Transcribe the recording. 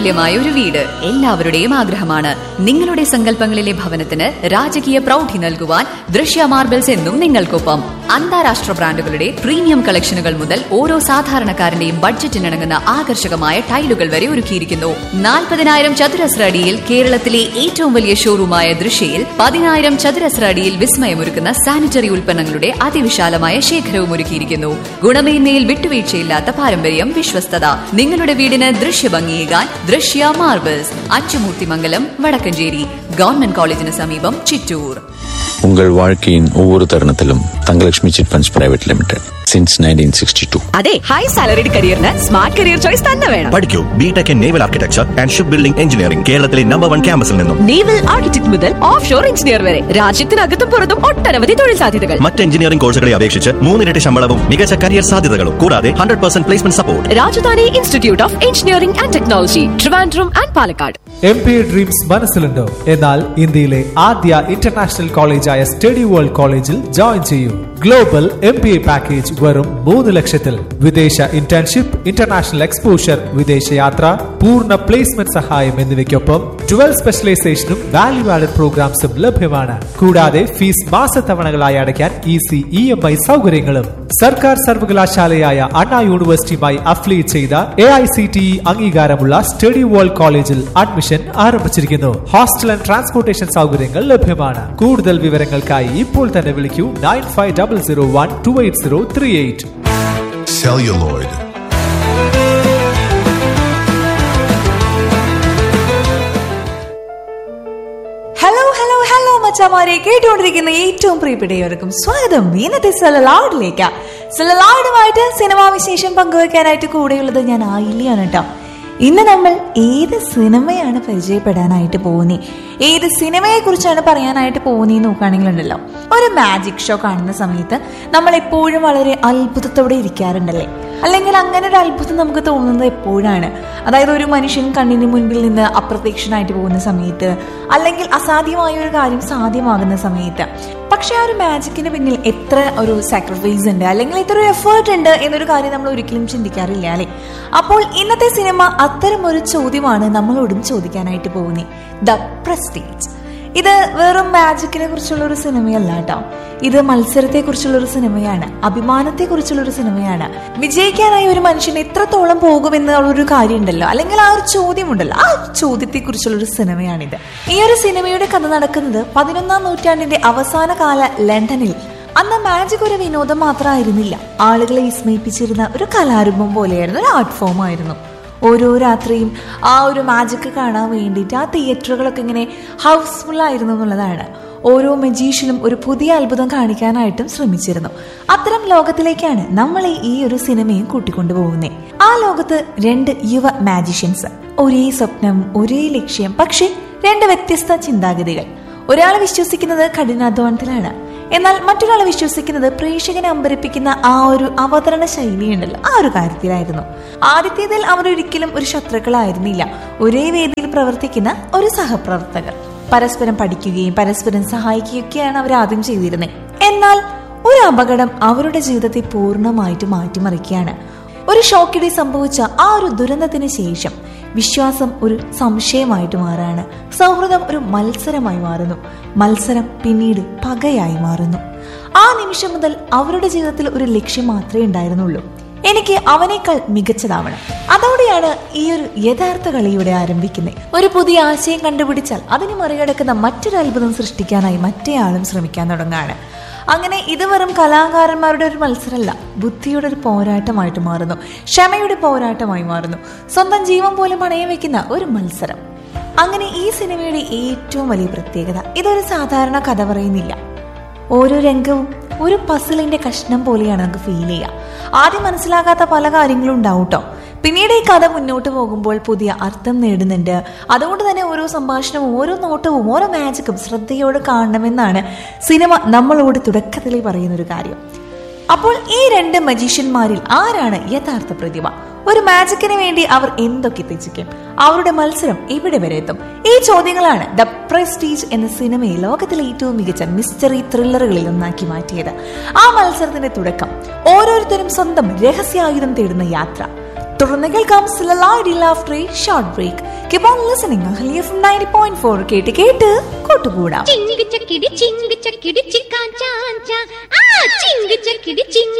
സ്വപ്നതുല്യമായ ഒരു വീട് എല്ലാവരുടെയും ആഗ്രഹമാണ് നിങ്ങളുടെ സങ്കല്പങ്ങളിലെ ഭവനത്തിന് രാജകീയ പ്രൗഢി നൽകുവാൻ ദൃശ്യ മാർബിൾസ് എന്നും നിങ്ങൾക്കൊപ്പം അന്താരാഷ്ട്ര ബ്രാൻഡുകളുടെ പ്രീമിയം കളക്ഷനുകൾ മുതൽ ഓരോ സാധാരണക്കാരന്റെയും ബഡ്ജറ്റിനിണങ്ങുന്ന ആകർഷകമായ ടൈലുകൾ വരെ ഒരുക്കിയിരിക്കുന്നു നാൽപ്പതിനായിരം ചതുരശ്ര അടിയിൽ കേരളത്തിലെ ഏറ്റവും വലിയ ഷോറൂമായ ദൃശ്യയിൽ പതിനായിരം ചതുരശ്ര അടിയിൽ വിസ്മയമൊരുക്കുന്ന സാനിറ്ററി ഉൽപ്പന്നങ്ങളുടെ അതിവിശാലമായ ശേഖരവും ഒരുക്കിയിരിക്കുന്നു ഗുണമേന്മയിൽ വിട്ടുവീഴ്ചയില്ലാത്ത പാരമ്പര്യം വിശ്വസ്തത നിങ്ങളുടെ വീടിന് ദൃശ്യഭംഗിയേകാൻ ദൃശ്യ മാർബിൾസ് അച്ചുമൂർത്തിമംഗലം വടക്കഞ്ചേരി ഗവൺമെന്റ് കോളേജിന് സമീപം ചിറ്റൂർ உங்கள் வாழ்க்கையின் ஒவ்வொரு தருணத்திலும் Thangalakshmi chit funds private limited since nineteen sixty two അതെ ഹൈ സാലറിഡ് കരിയറിന് സ്മാർട്ട് കരിയർ ചോയ്സ് തന്നെ വേണം പഠിക്കൂ BTech in naval architecture and ship building engineering കേരളത്തിലെ നമ്പർ വൺ ക്യാമ്പസിൽ നിന്നും നേവൽ ആർക്കിടെക്ട് മുതൽ ഓഫ് ഷോർ എഞ്ചിനീയർ വരെ രാജ്യത്തിനകത്തും പുറത്തും ഒട്ടനവധി തൊഴിൽ സാധ്യതകൾ മറ്റ് എഞ്ചിനീയറിംഗ് കോഴ്സുകളെ അപേക്ഷിച്ച് മൂന്നിരട്ടി ശമ്പളവും മികച്ച കരിയർ സാധ്യതകളും കൂടാതെ hundred percent placement support Rajadhani institute of engineering and technology Trivandrum and Palakkad M P dreams മനസ്സിലുണ്ടോ എന്നാൽ ഇന്ത്യയിലെ ആദ്യ ഇന്റർനാഷണൽ കോളേജായ സ്റ്റഡി വേൾഡ് കോളേജിൽ ജോയിൻ ചെയ്യൂ global M P A package വെറും മൂന്ന് ലക്ഷത്തിൽ വിദേശ ഇന്റേൺഷിപ്പ് ഇന്റർനാഷണൽ എക്സ്പോഷർ വിദേശയാത്ര പൂർണ്ണ പ്ലേസ്മെന്റ് സഹായം എന്നിവയ്ക്കൊപ്പം ട്വൽവ് സ്പെഷ്യലൈസേഷനും വാല്യൂ ആഡഡ് പ്രോഗ്രാംസും ലഭ്യമാണ് കൂടാതെ ഫീസ് മാസത്തവണകളായി അടയ്ക്കാൻ ഈസി ഇ എം ഐ സൗകര്യങ്ങളും സർക്കാർ സർവകലാശാലയായ അണ്ണാ യൂണിവേഴ്സിറ്റിയുമായി അഫിലിയേറ്റ് ചെയ്ത A I C T E അംഗീകാരമുള്ള സ്റ്റഡി വേൾഡ് കോളേജിൽ അഡ്മിഷൻ ആരംഭിച്ചിരിക്കുന്നു ഹോസ്റ്റൽ ആൻഡ് ട്രാൻസ്പോർട്ടേഷൻ സൗകര്യങ്ങൾ ലഭ്യമാണ് കൂടുതൽ വിവരങ്ങൾക്കായി ഇപ്പോൾ തന്നെ വിളിക്കൂ nine five double zero one two eight zero three eight celluloid, hello hello hello മച്ചാമാരെ കേട്ടുകൊണ്ടിരിക്കുന്ന ഏറ്റവും പ്രിയപ്പെട്ടവർക്കും സ്വാഗതം ഇന്നത്തെ സെലലാഡിലേക്ക് സെലലാഡുമായിട്ട് സിനിമാ വിശേഷം പങ്കുവെക്കാനായിട്ട് കൂടെയുള്ളത് ഞാൻ ആയില്യാണ് കേട്ടോ ഇന്ന് നമ്മൾ ഏത് സിനിമയാണ് പരിചയപ്പെടാനായിട്ട് പോകുന്നത് ഏത് സിനിമയെ കുറിച്ചാണ് പറയാനായിട്ട് പോകുന്നത് നോക്കുകയാണെങ്കിലുണ്ടല്ലോ ഒരു മാജിക് ഷോ കാണുന്ന സമയത്ത് നമ്മൾ എപ്പോഴും വളരെ അത്ഭുതത്തോടെ ഇരിക്കാറുണ്ടല്ലേ അല്ലെങ്കിൽ അങ്ങനെ ഒരു അത്ഭുതം നമുക്ക് തോന്നുന്നത് എപ്പോഴാണ് അതായത് ഒരു മനുഷ്യൻ കണ്ണിന് മുൻപിൽ നിന്ന് അപ്രത്യക്ഷനായിട്ട് പോകുന്ന സമയത്ത് അല്ലെങ്കിൽ അസാധ്യമായ ഒരു കാര്യം സാധ്യമാകുന്ന സമയത്ത് പക്ഷെ ആ ഒരു മാജിക്കിന് പിന്നിൽ എത്ര ഒരു സാക്രിഫൈസ് ഉണ്ട് അല്ലെങ്കിൽ എത്ര ഒരു എഫേർട്ട് ഉണ്ട് എന്നൊരു കാര്യം നമ്മൾ ഒരിക്കലും ചിന്തിക്കാറില്ല അല്ലെ അപ്പോൾ ഇന്നത്തെ സിനിമ അത്തരം ഒരു ചോദ്യമാണ് നമ്മളോടും ചോദിക്കാനായിട്ട് പോകുന്നത് ദ പ്രസ്റ്റീജ് ഇത് വെറും മാജിക്കിനെ കുറിച്ചുള്ള ഒരു സിനിമയല്ല കേട്ടോ ഇത് മത്സരത്തെ കുറിച്ചുള്ള ഒരു സിനിമയാണ് അഭിമാനത്തെ കുറിച്ചുള്ള ഒരു സിനിമയാണ് വിജയിക്കാനായി ഒരു മനുഷ്യൻ എത്രത്തോളം പോകുമെന്നുള്ള ഒരു കാര്യം ഉണ്ടല്ലോ അല്ലെങ്കിൽ ആ ഒരു ചോദ്യമുണ്ടല്ലോ ആ ചോദ്യത്തെ കുറിച്ചുള്ള ഒരു സിനിമയാണിത് ഈ ഒരു സിനിമയുടെ കഥ നടക്കുന്നത് പതിനൊന്നാം നൂറ്റാണ്ടിന്റെ അവസാന കാല ലണ്ടനിൽ അന്ന് മാജിക് ഒരു വിനോദം മാത്രമായിരുന്നില്ല ആളുകളെ വിസ്മയിപ്പിച്ചിരുന്ന ഒരു കലാരൂപം പോലെയായിരുന്നു ഒരു ആർട്ട് ഫോം ആയിരുന്നു ഓരോ രാത്രിയും ആ ഒരു മാജിക് കാണാൻ വേണ്ടിയിട്ട് ആ തിയേറ്ററുകളൊക്കെ ഇങ്ങനെ ഹൗസ്ഫുൾ ആയിരുന്നു എന്നുള്ളതാണ് ഓരോ മജീഷ്യനും ഒരു പുതിയ അത്ഭുതം കാണിക്കാനായിട്ടും ശ്രമിച്ചിരുന്നു അത്തരം ലോകത്തിലേക്കാണ് നമ്മൾ ഈ ഒരു സിനിമയും കൂട്ടിക്കൊണ്ടു പോകുന്നത് ആ ലോകത്ത് രണ്ട് യുവ മാജിഷ്യൻസ് ഒരേ സ്വപ്നം ഒരേ ലക്ഷ്യം പക്ഷെ രണ്ട് വ്യത്യസ്ത ചിന്താഗതികൾ ഒരാൾ വിശ്വസിക്കുന്നത് കഠിനാധ്വാനത്തിലാണ് എന്നാൽ മറ്റൊരാൾ വിശ്വസിക്കുന്നത് പ്രേക്ഷകനെ അമ്പരിപ്പിക്കുന്ന ആ ഒരു അവതരണ ശൈലിയുണ്ടല്ലോ ആ ഒരു കാര്യത്തിലായിരുന്നു ആദ്യത്തേതിൽ അവർ ഒരിക്കലും ഒരു ശത്രുക്കളായിരുന്നില്ല ഒരേ വേദിയിൽ പ്രവർത്തിക്കുന്ന ഒരു സഹപ്രവർത്തകർ പരസ്പരം പഠിക്കുകയും പരസ്പരം സഹായിക്കുകയൊക്കെയാണ് അവർ ആദ്യം ചെയ്തിരുന്നത് എന്നാൽ ഒരു അപകടം അവരുടെ ജീവിതത്തെ പൂർണ്ണമായിട്ട് മാറ്റിമറിക്കുകയാണ് ഒരു ഷോക്കിടെ സംഭവിച്ച ആ ഒരു ദുരന്തത്തിന് ശേഷം വിശ്വാസം ഒരു സംശയമായിട്ട് മാറാണ് സൗഹൃദം ഒരു മത്സരമായി മാറുന്നു മത്സരം പിന്നീട് പകയായി മാറുന്നു ആ നിമിഷം മുതൽ അവരുടെ ജീവിതത്തിൽ ഒരു ലക്ഷ്യം മാത്രമേ ഉണ്ടായിരുന്നുള്ളൂ എനിക്ക് അവനേക്കാൾ മികച്ചതാവണം അതോടെയാണ് ഈ ഒരു യഥാർത്ഥ കളിയുടെ ആരംഭിക്കുന്നത് ഒരു പുതിയ ആശയം കണ്ടുപിടിച്ചാൽ അതിനെ മറികടക്കുന്ന മറ്റൊരു അത്ഭുതം സൃഷ്ടിക്കാനായി മറ്റേയാളും ശ്രമിക്കാൻ തുടങ്ങാണ് അങ്ങനെ ഇത് വെറും കലാകാരന്മാരുടെ ഒരു മത്സരമല്ല ബുദ്ധിയുടെ ഒരു പോരാട്ടമായിട്ട് മാറുന്നു ക്ഷമയുടെ പോരാട്ടമായി മാറുന്നു സ്വന്തം ജീവൻ പോലും പണയം വെക്കുന്ന ഒരു മത്സരം അങ്ങനെ ഈ സിനിമയുടെ ഏറ്റവും വലിയ പ്രത്യേകത ഇതൊരു സാധാരണ കഥ പറയുന്നില്ല ഓരോ രംഗവും ഒരു പസിലിന്റെ കഷ്ണം പോലെയാണ് നമുക്ക് ഫീൽ ചെയ്യുക ആദ്യം മനസ്സിലാകാത്ത പല കാര്യങ്ങളും ഉണ്ടാവും കേട്ടോ പിന്നീട് ഈ കഥ മുന്നോട്ട് പോകുമ്പോൾ പുതിയ അർത്ഥം നേടുന്നുണ്ട് അതുകൊണ്ട് തന്നെ ഓരോ സംഭാഷണവും ഓരോ നോട്ടവും ഓരോ മാജിക്കും ശ്രദ്ധയോടെ കാണണമെന്നാണ് സിനിമ നമ്മളോട് തുടക്കത്തിലേ പറയുന്ന ഒരു കാര്യം അപ്പോൾ ഈ രണ്ട് മജീഷ്യന്മാരിൽ ആരാണ് യഥാർത്ഥ പ്രതിഭ ഒരു മാജിക്കിന് വേണ്ടി അവർ എന്തൊക്കെ തെച്ചിക്കും അവരുടെ മത്സരം എവിടെ വരെ എത്തും ഈ ചോദ്യങ്ങളാണ് ദ പ്രസ്റ്റീജ് എന്ന സിനിമയെ ലോകത്തിലെ ഏറ്റവും മികച്ച മിസ്റ്ററി ത്രില്ലറുകളിൽ ഒന്നാക്കി മാറ്റിയത് ആ മത്സരത്തിന്റെ തുടക്കം ഓരോരുത്തരും സ്വന്തം രഹസ്യായുധം തേടുന്ന യാത്ര തുടർന്ന് കേൾക്കാം സിലലാഡി laughter short break keep on listening Ahalya from 90.4 കേട്ട് കേട്ട് കൂട്ടുകൂടാം ചിങ്ക് ചക്കിടി ചിങ്ക് ചക്കിടി ചിക്കാ ചാഞ്ച ആ ചിങ്ക് ചക്കിടി ചിങ്ക്